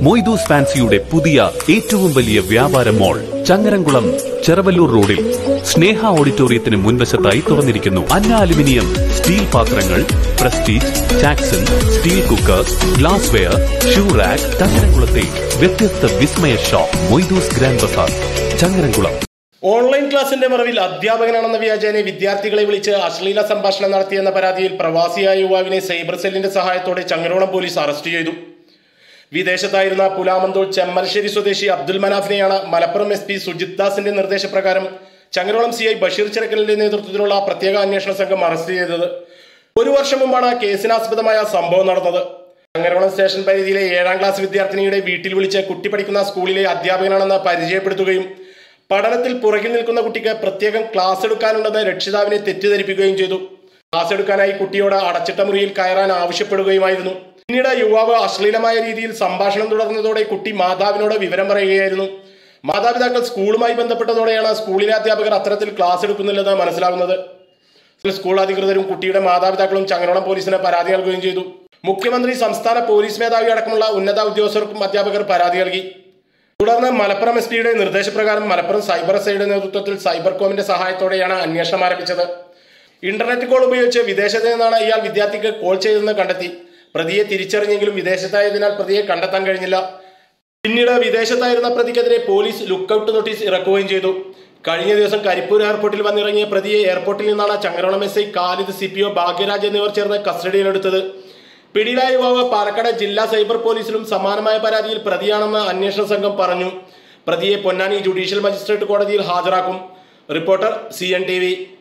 മൊയ്തൂസ് ഫാൻസിയുടെ പുതിയ ഏറ്റവും വലിയ വ്യാപാര മോൾ ചങ്ങരംകുളം ചെറവല്ലൂർ റോഡിൽ സ്നേഹ ഓഡിറ്റോറിയത്തിന് മുൻവശത്തായി തുറന്നിരിക്കുന്നു അന്ന അലുമിനിയം സ്റ്റീൽ പാത്രങ്ങൾ Prestige Chakson steel cooker glassware shoe rack ചങ്ങരംകുളത്തെ വ്യത്യസ്ത വിസ്മയ shop Moidus grand bazaar Changaramkulam online ക്ലാസിന്റെ മറവിൽ അധ്യാപകനാണെന്ന വ്യാജേനെ വിദ്യാർത്ഥികളെ വിളിച്ച് അശ്ലീല സംഭാഷണം നടത്തിയെന്ന പരാതിയിൽ പ്രവാസിയായ യുവാവിനെ സൈബർ സെല്ലിന്റെ സഹായത്തോടെ ചങ്ങരോളം പോലീസ് അറസ്റ്റ് ചെയ്തു വിദേശത്തായിരുന്ന പുലാമന്തോൾ ചെമ്മൽശ്ശേരി സ്വദേശി അബ്ദുൽ മനാഫിനെയാണ് മലപ്പുറം എസ് പി സുജിത് ദാസിന്റെ നിർദ്ദേശപ്രകാരം ചങ്ങരോളം സി ഐ ബഷീർ ചിറക്കലിന്റെ നേതൃത്വത്തിലുള്ള പ്രത്യേക അന്വേഷണ സംഘം അറസ്റ്റ് ചെയ്തത് ഒരു വർഷം മുമ്പാണ് കേസിനാസ്പദമായ സംഭവം നടന്നത് ചങ്ങരോളം സ്റ്റേഷൻ പരിധിയിലെ ഏഴാം ക്ലാസ് വിദ്യാർത്ഥിനിയുടെ വീട്ടിൽ വിളിച്ച് കുട്ടി പഠിക്കുന്ന സ്കൂളിലെ അധ്യാപകനാണെന്ന് പരിചയപ്പെടുത്തുകയും പഠനത്തിൽ പുറകിൽ നിൽക്കുന്ന കുട്ടിക്ക് പ്രത്യേകം ക്ലാസ് എടുക്കാനുണ്ടെന്ന് രക്ഷിതാവിനെ തെറ്റിദ്ധരിപ്പിക്കുകയും ചെയ്തു ക്ലാസ് എടുക്കാനായി കുട്ടിയോട് അടച്ചിട്ട മുറിയിൽ കയറാൻ ആവശ്യപ്പെടുകയുമായിരുന്നു പിന്നീട് യുവാവ് അശ്ലീലമായ രീതിയിൽ സംഭാഷണം തുടർന്നതോടെ കുട്ടി മാതാവിനോട് വിവരം പറയുകയായിരുന്നു മാതാപിതാക്കൾ സ്കൂളുമായി ബന്ധപ്പെട്ടതോടെയാണ് സ്കൂളിലെ അധ്യാപകർ അത്തരത്തിൽ ക്ലാസ് എടുക്കുന്നില്ലെന്ന് മനസ്സിലാകുന്നത് സ്കൂൾ അധികൃതരും കുട്ടിയുടെ മാതാപിതാക്കളും ചങ്ങരോളം പോലീസിന് പരാതി നൽകുകയും ചെയ്തു മുഖ്യമന്ത്രി സംസ്ഥാന പോലീസ് മേധാവി അടക്കമുള്ള ഉന്നത ഉദ്യോഗസ്ഥർക്കും അധ്യാപകർ പരാതി നൽകി തുടർന്ന് മലപ്പുറം എസ് പിയുടെ നിർദ്ദേശപ്രകാരം മലപ്പുറം സൈബർ എസ്ഐയുടെ നേതൃത്വത്തിൽ സൈബർ കോമിന്റെ സഹായത്തോടെയാണ് അന്വേഷണം ആരംഭിച്ചത് ഇന്റർനെറ്റ് കോൾ ഉപയോഗിച്ച് വിദേശത്ത് നിന്നാണ് ഇയാൾ വിദ്യാർത്ഥിക്ക് കോൾ ചെയ്തതെന്ന് കണ്ടെത്തി പ്രതിയെ തിരിച്ചറിഞ്ഞെങ്കിലും വിദേശത്തായതിനാൽ പ്രതിയെ കണ്ടെത്താൻ കഴിഞ്ഞില്ല പിന്നീട് വിദേശത്തായിരുന്ന പ്രതിക്കെതിരെ പോലീസ് ലുക്കൌട്ട് നോട്ടീസ് ഇറക്കുകയും ചെയ്തു കഴിഞ്ഞ ദിവസം കരിപ്പൂർ എയർപോർട്ടിൽ വന്നിറങ്ങിയ പ്രതിയെ എയർപോർട്ടിൽ നിന്നാണ് Changarolam S I Khalid C P O Bhagyaraj എന്നിവർ ചേർന്ന് കസ്റ്റഡിയിലെടുത്തത് പിടിയിലായ യുവാവ് പാലക്കാട് ജില്ലാ സൈബർ പോലീസിലും സമാനമായ പരാതിയിൽ പ്രതിയാണെന്ന് അന്വേഷണ സംഘം പറഞ്ഞു പ്രതിയെ പൊന്നാനി ജുഡീഷ്യൽ മജിസ്ട്രേറ്റ് കോടതിയിൽ ഹാജരാക്കും reporter C N T V